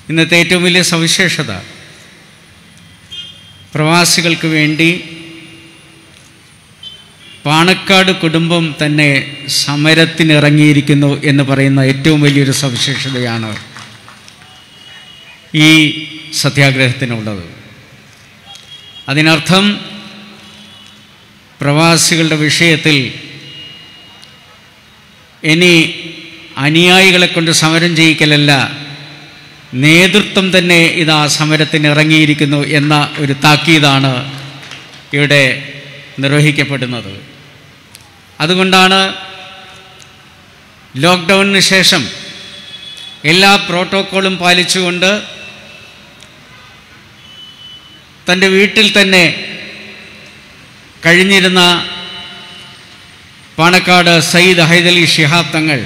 ഇന്നത്തെ ഏറ്റവും വലിയ സവിശേഷത പ്രവാസികൾക്ക് വേണ്ടി പാണക്കാട് കുടുംബം തന്നെ സമരത്തിനിറങ്ങിയിരിക്കുന്നു എന്ന് പറയുന്ന ഏറ്റവും വലിയൊരു സവിശേഷതയാണ് ഈ സത്യാഗ്രഹത്തിനുള്ളത് അതിനർത്ഥം പ്രവാസികളുടെ വിഷയത്തിൽ ഇനി അനുയായികളെ കൊണ്ട് സമരം ചെയ്യിക്കലല്ല നേതൃത്വം തന്നെ ഇതാ സമരത്തിന് ഇറങ്ങിയിരിക്കുന്നു എന്ന ഒരു താക്കീതാണ് ഇവിടെ നിർവഹിക്കപ്പെടുന്നത് അതുകൊണ്ടാണ് ലോക്ക്ഡൗണിന് ശേഷം എല്ലാ പ്രോട്ടോക്കോളും പാലിച്ചുകൊണ്ട് തൻ്റെ വീട്ടിൽ തന്നെ കഴിഞ്ഞിരുന്ന പാണക്കാട് സയ്യിദ് ഹൈദലി ഷിഹാബ് തങ്ങൾ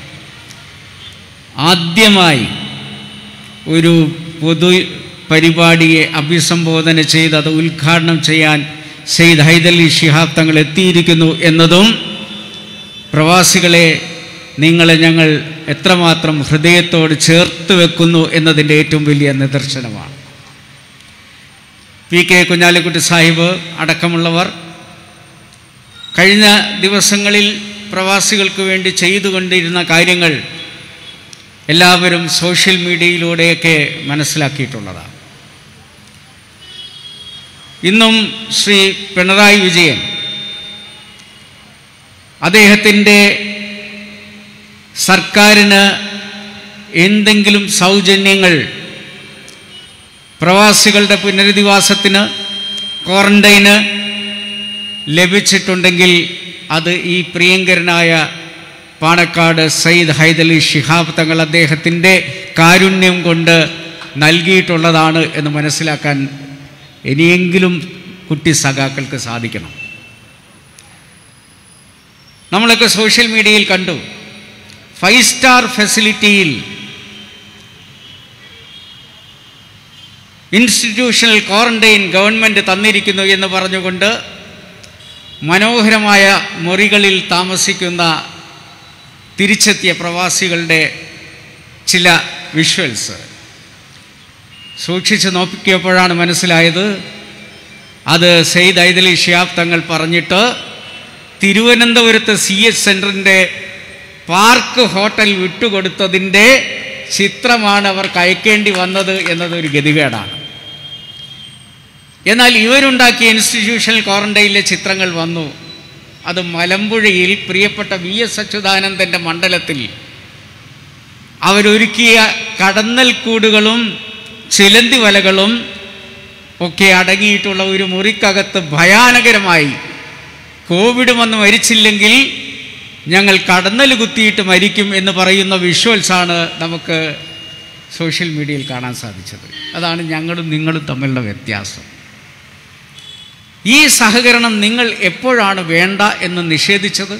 ആദ്യമായി ഒരു പൊതു പരിപാടിയെ അഭിസംബോധന ചെയ്ത് അത് ഉദ്ഘാടനം ചെയ്യാൻ സെയ്ദ് ഹൈദലി ഷിഹാബ് തങ്ങൾ എത്തിയിരിക്കുന്നു എന്നതും പ്രവാസികളെ നിങ്ങളെ ഞങ്ങൾ എത്രമാത്രം ഹൃദയത്തോട് ചേർത്ത് വെക്കുന്നു എന്നതിൻ്റെ ഏറ്റവും വലിയ നിദർശനമാണ് പി കെ കുഞ്ഞാലിക്കുട്ടി സാഹിബ് അടക്കമുള്ളവർ കഴിഞ്ഞ ദിവസങ്ങളിൽ പ്രവാസികൾക്ക് വേണ്ടി ചെയ്തുകൊണ്ടിരുന്ന കാര്യങ്ങൾ എല്ലാവരും സോഷ്യൽ മീഡിയയിലൂടെയൊക്കെ മനസ്സിലാക്കിയിട്ടുള്ളതാണ് ഇന്നും ശ്രീ പിണറായി വിജയൻ അദ്ദേഹത്തിൻ്റെ സർക്കാരിന് എന്തെങ്കിലും സൗജന്യങ്ങൾ പ്രവാസികളുടെ പുനരധിവാസത്തിന് ക്വാറന്റൈന് ലഭിച്ചിട്ടുണ്ടെങ്കിൽ അത് ഈ പ്രിയങ്കരനായ പാണക്കാട് സയ്യിദ് ഹൈദലി ഷിഹാബ് തങ്ങൾ അദ്ദേഹത്തിൻ്റെ കാരുണ്യം കൊണ്ട് നൽകിയിട്ടുള്ളതാണ് എന്ന് മനസ്സിലാക്കാൻ ഇനിയെങ്കിലും കുട്ടി സഖാക്കൾക്ക് സാധിക്കണം നമ്മളൊക്കെ സോഷ്യൽ മീഡിയയിൽ കണ്ടു ഫൈവ് സ്റ്റാർ ഫെസിലിറ്റിയിൽ ഇൻസ്റ്റിറ്റ്യൂഷണൽ ക്വാറന്റൈൻ ഗവൺമെൻറ് തന്നിരിക്കുന്നു എന്ന് പറഞ്ഞുകൊണ്ട് മനോഹരമായ മുറികളിൽ താമസിക്കുന്ന തിരിച്ചെത്തിയ പ്രവാസികളുടെ ചില വിഷ്വൽസ് സൂക്ഷിച്ച് നോക്കിയപ്പോഴാണ് മനസ്സിലായത് അത് സെയ്ദ് ഐദലി ഷിയാബ് തങ്ങൾ പറഞ്ഞിട്ട് തിരുവനന്തപുരത്ത് സി എച്ച് സെൻറ്ററിൻ്റെ പാർക്ക് ഹോട്ടൽ വിട്ടുകൊടുത്തതിൻ്റെ ചിത്രമാണ് അവർക്ക് അയക്കേണ്ടി വന്നത് എന്നതൊരു ഗതികേടാണ് എന്നാൽ ഇവരുണ്ടാക്കിയ ഇൻസ്റ്റിറ്റ്യൂഷണൽ ക്വാറന്റൈനിലെ ചിത്രങ്ങൾ വന്നു അത് മലമ്പുഴയിൽ പ്രിയപ്പെട്ട വി എസ് അച്യുതാനന്ദൻ്റെ മണ്ഡലത്തിൽ അവരൊരുക്കിയ കടന്നൽ കൂടുകളും ചിലന്തി വലകളും ഒക്കെ അടങ്ങിയിട്ടുള്ള ഒരു മുറിക്കകത്ത് ഭയാനകരമായി കോവിഡ് വന്ന് മരിച്ചില്ലെങ്കിൽ ഞങ്ങൾ കടന്നൽ കുത്തിയിട്ട് മരിക്കും എന്ന് പറയുന്ന വിഷ്വൽസാണ് നമുക്ക് സോഷ്യൽ മീഡിയയിൽ കാണാൻ സാധിച്ചത് അതാണ് ഞങ്ങളും നിങ്ങളും തമ്മിലുള്ള വ്യത്യാസം ഈ സഹകരണം നിങ്ങൾ എപ്പോഴാണ് വേണ്ട എന്ന് നിഷേധിച്ചത്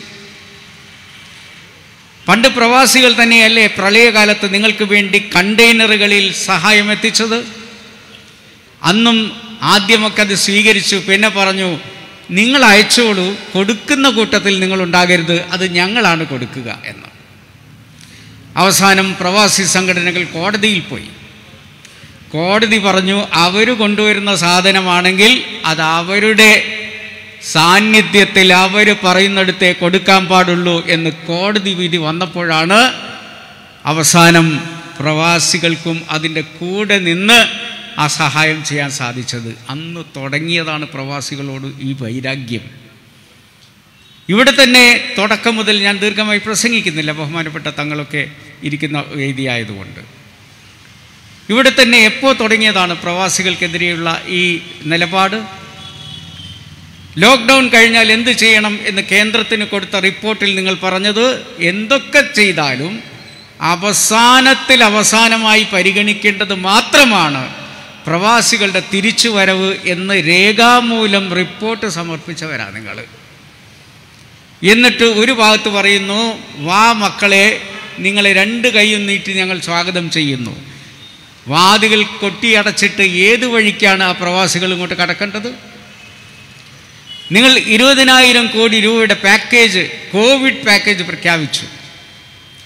പണ്ട് പ്രവാസികൾ തന്നെയല്ലേ പ്രളയകാലത്ത് നിങ്ങൾക്ക് വേണ്ടി കണ്ടെയ്നറുകളിൽ സഹായം എത്തിച്ചത് അന്നും ആദ്യമൊക്കെ അത് സ്വീകരിച്ചു പിന്നെ പറഞ്ഞു നിങ്ങൾ അയച്ചോളൂ കൊടുക്കുന്ന കൂട്ടത്തിൽ നിങ്ങൾ ഉണ്ടാകരുത് അത് ഞങ്ങളാണ് കൊടുക്കുക എന്ന് അവസാനം പ്രവാസി സംഘടനകൾ കോടതിയിൽ പോയി കോടതി പറഞ്ഞു അവർ കൊണ്ടുവരുന്ന സാധനമാണെങ്കിൽ അത് അവരുടെ സാന്നിധ്യത്തിൽ അവർ പറയുന്നിടത്തേ കൊടുക്കാൻ പാടുള്ളൂ എന്ന് കോടതി വിധി വന്നപ്പോഴാണ് അവസാനം പ്രവാസികൾക്കും അതിൻ്റെ കൂടെ നിന്ന് ആ സഹായം ചെയ്യാൻ സാധിച്ചത് അന്ന് തുടങ്ങിയതാണ് പ്രവാസികളോട് ഈ വൈരാഗ്യം ഇവിടെ തന്നെ തുടക്കം മുതൽ ഞാൻ ദീർഘമായി പ്രസംഗിക്കുന്നില്ല ബഹുമാനപ്പെട്ട തങ്ങളൊക്കെ ഇരിക്കുന്ന വേദിയായതുകൊണ്ട് ഇവിടെ തന്നെ എപ്പോൾ തുടങ്ങിയതാണ് പ്രവാസികൾക്കെതിരെയുള്ള ഈ നിലപാട് ലോക്ക്ഡൗൺ കഴിഞ്ഞാൽ എന്ത് ചെയ്യണം എന്ന് കേന്ദ്രത്തിന് കൊടുത്ത റിപ്പോർട്ടിൽ നിങ്ങൾ പറഞ്ഞത് എന്തൊക്കെ ചെയ്താലും അവസാനത്തിൽ അവസാനമായി പരിഗണിക്കേണ്ടത് മാത്രമാണ് പ്രവാസികളുടെ തിരിച്ചുവരവ് എന്ന് രേഖാമൂലം റിപ്പോർട്ട് സമർപ്പിച്ചവരാ നിങ്ങൾ എന്നിട്ട് ഒരു ഭാഗത്ത് പറയുന്നു വാ മക്കളെ നിങ്ങളെ രണ്ട് കൈയും നീട്ടി ഞങ്ങൾ സ്വാഗതം ചെയ്യുന്നു വാതികൾ കൊട്ടിയടച്ചിട്ട് ഏത് വഴിക്കാണ് ആ പ്രവാസികൾ ഇങ്ങോട്ട് കടക്കേണ്ടത് നിങ്ങൾ ഇരുപതിനായിരം കോടി രൂപയുടെ പാക്കേജ് കോവിഡ് പാക്കേജ് പ്രഖ്യാപിച്ചു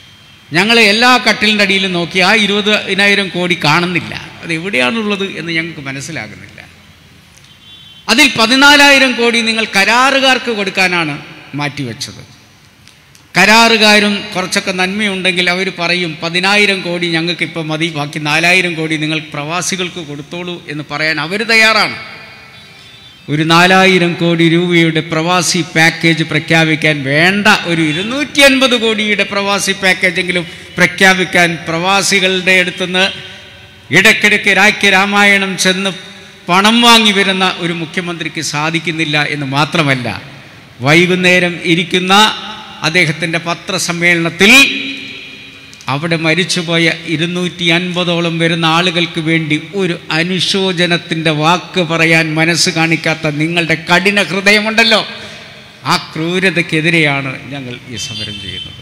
ഞങ്ങൾ എല്ലാ കട്ടിലിൻ്റെ അടിയിലും നോക്കി ആ ഇരുപതിനായിരം കോടി കാണുന്നില്ല അത് എവിടെയാണുള്ളത് എന്ന് ഞങ്ങൾക്ക് മനസ്സിലാകുന്നില്ല അതിൽ പതിനാലായിരം കോടി നിങ്ങൾ കരാറുകാർക്ക് കൊടുക്കാനാണ് മാറ്റിവെച്ചത് കരാറുകാരും കുറച്ചൊക്കെ നന്മയുണ്ടെങ്കിൽ അവർ പറയും പതിനായിരം കോടി ഞങ്ങൾക്ക് ഇപ്പം മതി ബാക്കി നാലായിരം കോടി നിങ്ങൾ പ്രവാസികൾക്ക് കൊടുത്തോളൂ എന്ന് പറയാൻ അവർ തയ്യാറാണ് ഒരു നാലായിരം കോടി രൂപയുടെ പ്രവാസി പാക്കേജ് പ്രഖ്യാപിക്കാൻ വേണ്ട ഒരു ഇരുന്നൂറ്റി അൻപത് കോടിയുടെ പ്രവാസി പാക്കേജെങ്കിലും പ്രഖ്യാപിക്കാൻ പ്രവാസികളുടെ അടുത്തുനിന്ന് ഇടയ്ക്കിടയ്ക്ക് രാജ്യ രാമായണം ചെന്ന് പണം വാങ്ങി വരുന്ന ഒരു മുഖ്യമന്ത്രിക്ക് സാധിക്കുന്നില്ല എന്ന് മാത്രമല്ല വൈകുന്നേരം ഇരിക്കുന്ന അദ്ദേഹത്തിൻ്റെ പത്രസമ്മേളനത്തിൽ അവിടെ മരിച്ചുപോയ ഇരുന്നൂറ്റി അൻപതോളം വരുന്ന ആളുകൾക്ക് വേണ്ടി ഒരു അനുശോചനത്തിൻ്റെ വാക്ക് പറയാൻ മനസ്സ് കാണിക്കാത്ത നിങ്ങളുടെ കഠിന ഹൃദയമുണ്ടല്ലോ ആ ക്രൂരതയ്ക്കെതിരെയാണ് ഞങ്ങൾ ഈ സമരം ചെയ്യുന്നത്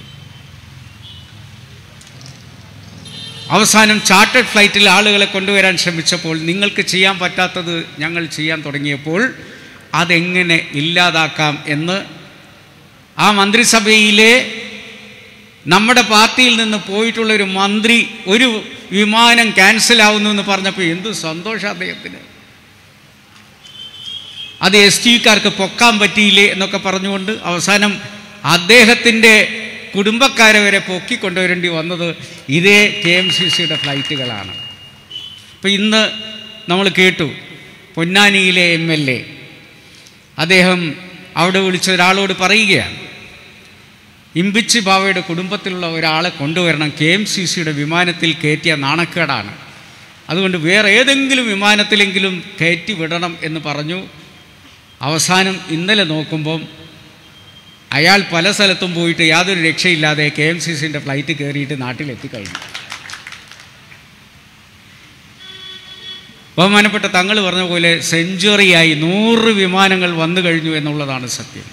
അവസാനം ചാർട്ടേഡ് ഫ്ലൈറ്റിൽ ആളുകളെ കൊണ്ടുവരാൻ ശ്രമിച്ചപ്പോൾ നിങ്ങൾക്ക് ചെയ്യാൻ പറ്റാത്തത് ഞങ്ങൾ ചെയ്യാൻ തുടങ്ങിയപ്പോൾ അതെങ്ങനെ ഇല്ലാതാക്കാം എന്ന് ആ മന്ത്രിസഭയിലെ നമ്മുടെ പാർട്ടിയിൽ നിന്ന് പോയിട്ടുള്ള ഒരു മന്ത്രി ഒരു വിമാനം ക്യാൻസൽ ആവുന്നു എന്ന് പറഞ്ഞപ്പോൾ എന്ത് സന്തോഷം അദ്ദേഹത്തിന് അത് എസ് ടിക്കാർക്ക് പൊക്കാൻ പറ്റിയില്ലേ എന്നൊക്കെ പറഞ്ഞുകൊണ്ട് അവസാനം അദ്ദേഹത്തിൻ്റെ കുടുംബക്കാരെ വരെ പൊക്കിക്കൊണ്ടുവരേണ്ടി വന്നത് ഇതേ കെ എം സി സിയുടെ ഫ്ലൈറ്റുകളാണ് അപ്പോൾ ഇന്ന് നമ്മൾ കേട്ടു പൊന്നാനിയിലെ എം എൽ എ അദ്ദേഹം അവിടെ വിളിച്ച ഒരാളോട് പറയുകയാണ് ഇമ്പിച്ചി ബാവയുടെ കുടുംബത്തിലുള്ള ഒരാളെ കൊണ്ടുവരണം കെ എം സി സിയുടെ വിമാനത്തിൽ കയറ്റിയ നാണക്കേടാണ് അതുകൊണ്ട് വേറെ ഏതെങ്കിലും വിമാനത്തിലെങ്കിലും കയറ്റി വിടണം എന്ന് പറഞ്ഞു അവസാനം ഇന്നലെ നോക്കുമ്പം അയാൾ പല സ്ഥലത്തും പോയിട്ട് യാതൊരു രക്ഷയില്ലാതെ കെ എം സി സിൻ്റെ ഫ്ലൈറ്റ് കയറിയിട്ട് നാട്ടിലെത്തിക്കഴിഞ്ഞു ബഹുമാനപ്പെട്ട തങ്ങൾ പറഞ്ഞ പോലെ സെഞ്ചുറിയായി നൂറ് വിമാനങ്ങൾ വന്നു കഴിഞ്ഞു എന്നുള്ളതാണ് സത്യം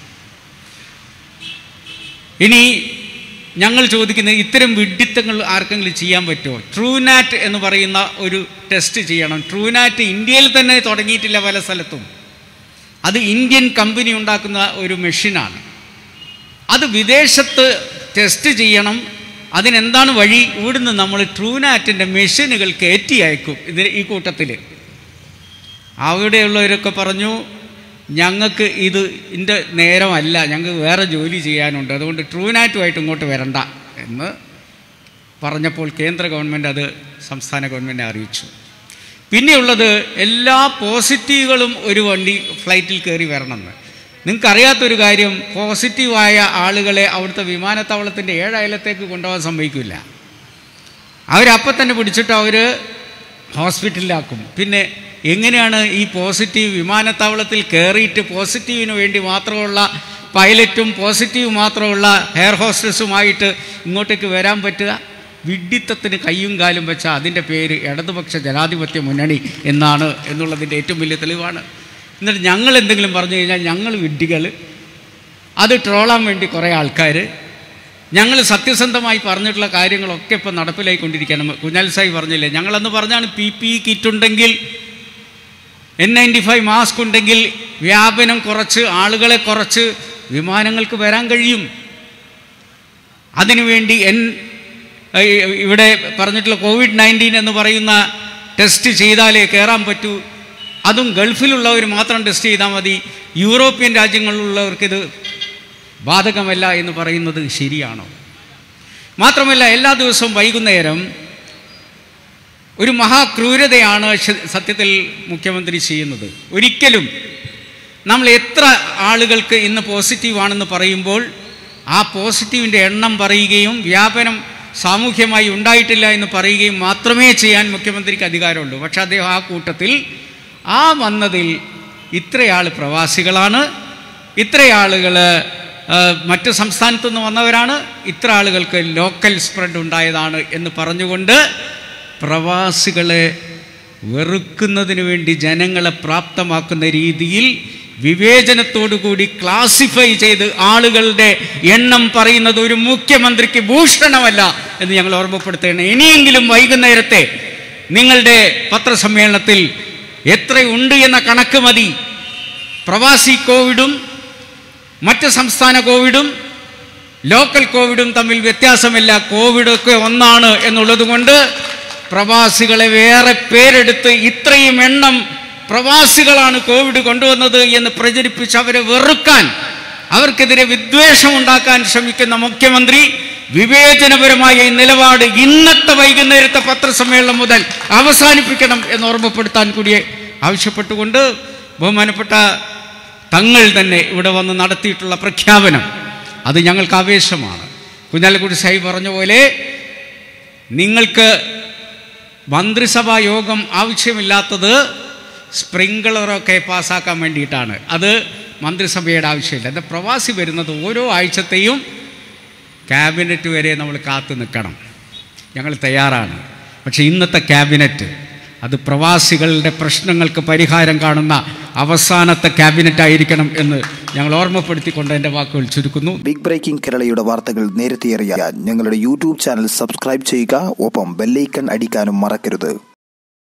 ഇനി ഞങ്ങൾ ചോദിക്കുന്നത് ഇത്തരം വിഡിത്തങ്ങൾ ആർക്കെങ്കിലും ചെയ്യാൻ പറ്റുമോ ട്രൂനാറ്റ് എന്ന് പറയുന്ന ഒരു ടെസ്റ്റ് ചെയ്യണം ട്രൂനാറ്റ് ഇന്ത്യയിൽ തന്നെ തുടങ്ങിയിട്ടില്ല പല സ്ഥലത്തും അത് ഇന്ത്യൻ കമ്പനി ഉണ്ടാക്കുന്ന ഒരു മെഷീനാണ് അത് വിദേശത്ത് ടെസ്റ്റ് ചെയ്യണം അതിനെന്താണ് വഴി ഇവിടുന്ന് നമ്മൾ ട്രൂനാറ്റിൻ്റെ മെഷീനുകൾ കയറ്റി അയക്കും ഇത് ഈ കൂട്ടത്തിൽ അവിടെയുള്ളവരൊക്കെ പറഞ്ഞു ഞങ്ങൾക്ക് ഇത് ഇതിൻ്റെ നേരമല്ല ഞങ്ങൾക്ക് വേറെ ജോലി ചെയ്യാനുണ്ട് അതുകൊണ്ട് ട്രൂനാറ്റുമായിട്ട് ഇങ്ങോട്ട് വരണ്ട എന്ന് പറഞ്ഞപ്പോൾ കേന്ദ്ര ഗവൺമെൻറ് അത് സംസ്ഥാന ഗവൺമെൻറ് അറിയിച്ചു പിന്നെയുള്ളത് എല്ലാ പോസിറ്റീവുകളും ഒരു വണ്ടി ഫ്ലൈറ്റിൽ കയറി വരണമെന്ന് നിങ്ങൾക്കറിയാത്തൊരു കാര്യം പോസിറ്റീവായ ആളുകളെ അവിടുത്തെ വിമാനത്താവളത്തിൻ്റെ ഏഴയലത്തേക്ക് കൊണ്ടുപോകാൻ സമ്മതിക്കില്ല അവരപ്പം തന്നെ പിടിച്ചിട്ട് അവർ ഹോസ്പിറ്റലിലാക്കും പിന്നെ എങ്ങനെയാണ് ഈ പോസിറ്റീവ് വിമാനത്താവളത്തിൽ കയറിയിട്ട് പോസിറ്റീവിന് വേണ്ടി മാത്രമുള്ള പൈലറ്റും പോസിറ്റീവ് മാത്രമുള്ള എയർ ഹോസ്റ്റസുമായിട്ട് ഇങ്ങോട്ടേക്ക് വരാൻ പറ്റുക വിഡ്ഢിത്തത്തിന് കയ്യും കാലും വെച്ച അതിൻ്റെ പേര് ഇടതുപക്ഷ ജനാധിപത്യ മുന്നണി എന്നാണ് എന്നുള്ളതിൻ്റെ ഏറ്റവും വലിയ തെളിവാണ് എന്നിട്ട് ഞങ്ങൾ എന്തെങ്കിലും പറഞ്ഞു കഴിഞ്ഞാൽ ഞങ്ങൾ വിഡ്ഢികൾ അത് ട്രോളാൻ വേണ്ടി കുറേ ആൾക്കാർ ഞങ്ങൾ സത്യസന്ധമായി പറഞ്ഞിട്ടുള്ള കാര്യങ്ങളൊക്കെ ഇപ്പോൾ നടപ്പിലായിക്കൊണ്ടിരിക്കുകയാണ് കുഞ്ഞാൽ സായി പറഞ്ഞില്ലേ ഞങ്ങളന്ന് പറഞ്ഞാണ് പി പി കിറ്റ് ഉണ്ടെങ്കിൽ എൻ നയൻറ്റി ഫൈവ് മാസ്ക് ഉണ്ടെങ്കിൽ വ്യാപനം കുറച്ച് ആളുകളെ കുറച്ച് വിമാനങ്ങൾക്ക് വരാൻ കഴിയും അതിനുവേണ്ടി എൻ ഇവിടെ പറഞ്ഞിട്ടുള്ള കോവിഡ് നയൻറ്റീൻ എന്ന് പറയുന്ന ടെസ്റ്റ് ചെയ്താലേ കയറാൻ പറ്റൂ അതും ഗൾഫിലുള്ളവർ മാത്രം ടെസ്റ്റ് ചെയ്താൽ മതി യൂറോപ്യൻ രാജ്യങ്ങളിലുള്ളവർക്കിത് ബാധകമല്ല എന്ന് പറയുന്നത് ശരിയാണോ മാത്രമല്ല എല്ലാ ദിവസവും വൈകുന്നേരം ഒരു മഹാക്രൂരതയാണ് ശ- സത്യത്തിൽ മുഖ്യമന്ത്രി ചെയ്യുന്നത് ഒരിക്കലും നമ്മൾ എത്ര ആളുകൾക്ക് ഇന്ന് പോസിറ്റീവാണെന്ന് പറയുമ്പോൾ ആ പോസിറ്റീവിൻ്റെ എണ്ണം പറയുകയും വ്യാപനം സാമൂഹ്യമായി ഉണ്ടായിട്ടില്ല എന്ന് പറയുകയും മാത്രമേ ചെയ്യാൻ മുഖ്യമന്ത്രിക്ക് അധികാരമുള്ളൂ പക്ഷെ അദ്ദേഹം ആ കൂട്ടത്തിൽ ആ വന്നതിൽ ഇത്രയാൾ പ്രവാസികളാണ് ഇത്രയാളുകൾ മറ്റ് സംസ്ഥാനത്തു നിന്ന് വന്നവരാണ് ഇത്ര ആളുകൾക്ക് ലോക്കൽ സ്പ്രെഡ് ഉണ്ടായതാണ് എന്ന് പറഞ്ഞുകൊണ്ട് പ്രവാസികളെ വെറുക്കുന്നതിന് വേണ്ടി ജനങ്ങളെ പ്രാപ്തമാക്കുന്ന രീതിയിൽ വിവേചനത്തോടുകൂടി ക്ലാസിഫൈ ചെയ്ത് ആളുകളുടെ എണ്ണം പറയുന്നത് ഒരു മുഖ്യമന്ത്രിക്ക് ഭൂഷണമല്ല എന്ന് ഞങ്ങൾ ഓർമ്മപ്പെടുത്തുകയാണ് ഇനിയെങ്കിലും വൈകുന്നേരത്തെ നിങ്ങളുടെ പത്രസമ്മേളനത്തിൽ എത്രയുണ്ട് എന്ന കണക്ക് മതി പ്രവാസി കോവിഡും മറ്റ് സംസ്ഥാന കോവിഡും ലോക്കൽ കോവിഡും തമ്മിൽ വ്യത്യാസമില്ല കോവിഡൊക്കെ ഒന്നാണ് എന്നുള്ളത് കൊണ്ട് പ്രവാസികളെ വേറെ പേരെടുത്ത് ഇത്രയും എണ്ണം പ്രവാസികളാണ് കോവിഡ് കൊണ്ടുവന്നത് എന്ന് പ്രചരിപ്പിച്ച് അവരെ വെറുക്കാൻ അവർക്കെതിരെ വിദ്വേഷം ഉണ്ടാക്കാൻ ശ്രമിക്കുന്ന മുഖ്യമന്ത്രി വിവേചനപരമായ ഈ നിലപാട് ഇന്നത്തെ വൈകുന്നേരത്തെ പത്രസമ്മേളനം മുതൽ അവസാനിപ്പിക്കണം എന്ന് ഓർമ്മപ്പെടുത്താൻ കൂടി ആവശ്യപ്പെട്ടുകൊണ്ട് ബഹുമാനപ്പെട്ട തങ്ങൾ തന്നെ ഇവിടെ വന്ന് നടത്തിയിട്ടുള്ള പ്രഖ്യാപനം അത് ഞങ്ങൾക്ക് ആവേശമാണ് കുഞ്ഞാലിക്കുട്ടി സാഹിബ് പറഞ്ഞ പോലെ നിങ്ങൾക്ക് മന്ത്രിസഭാ യോഗം ആവശ്യമില്ലാത്തത് സ്പ്രിങ്കളറൊക്കെ പാസ്സാക്കാൻ വേണ്ടിയിട്ടാണ് അത് മന്ത്രിസഭയുടെ ആവശ്യമില്ല എന്നാൽ പ്രവാസി വരുന്നത് ഓരോ ആഴ്ചത്തെയും ക്യാബിനറ്റ് വരെ നമ്മൾ കാത്തു നിൽക്കണം ഞങ്ങൾ തയ്യാറാണ് പക്ഷേ ഇന്നത്തെ ക്യാബിനറ്റ് അത് പ്രവാസികളുടെ പ്രശ്നങ്ങൾക്ക് പരിഹാരം കാണുന്ന അവസാനത്തെ ക്യാബിനറ്റ് ആയിരിക്കണം എന്ന് ഞങ്ങൾ ഓർമ്മപ്പെടുത്തിക്കൊണ്ട് എൻ്റെ വാക്കുകൾ ചുരുക്കുന്നു ബിഗ് ബ്രേക്കിംഗ് കേരളയുടെ വാർത്തകൾ നേരത്തെ അറിയാൻ ഞങ്ങളുടെ യൂട്യൂബ് ചാനൽ സബ്സ്ക്രൈബ് ചെയ്യുക ഒപ്പം ബെല്ലൈക്കൺ അടിക്കാനും മറക്കരുത്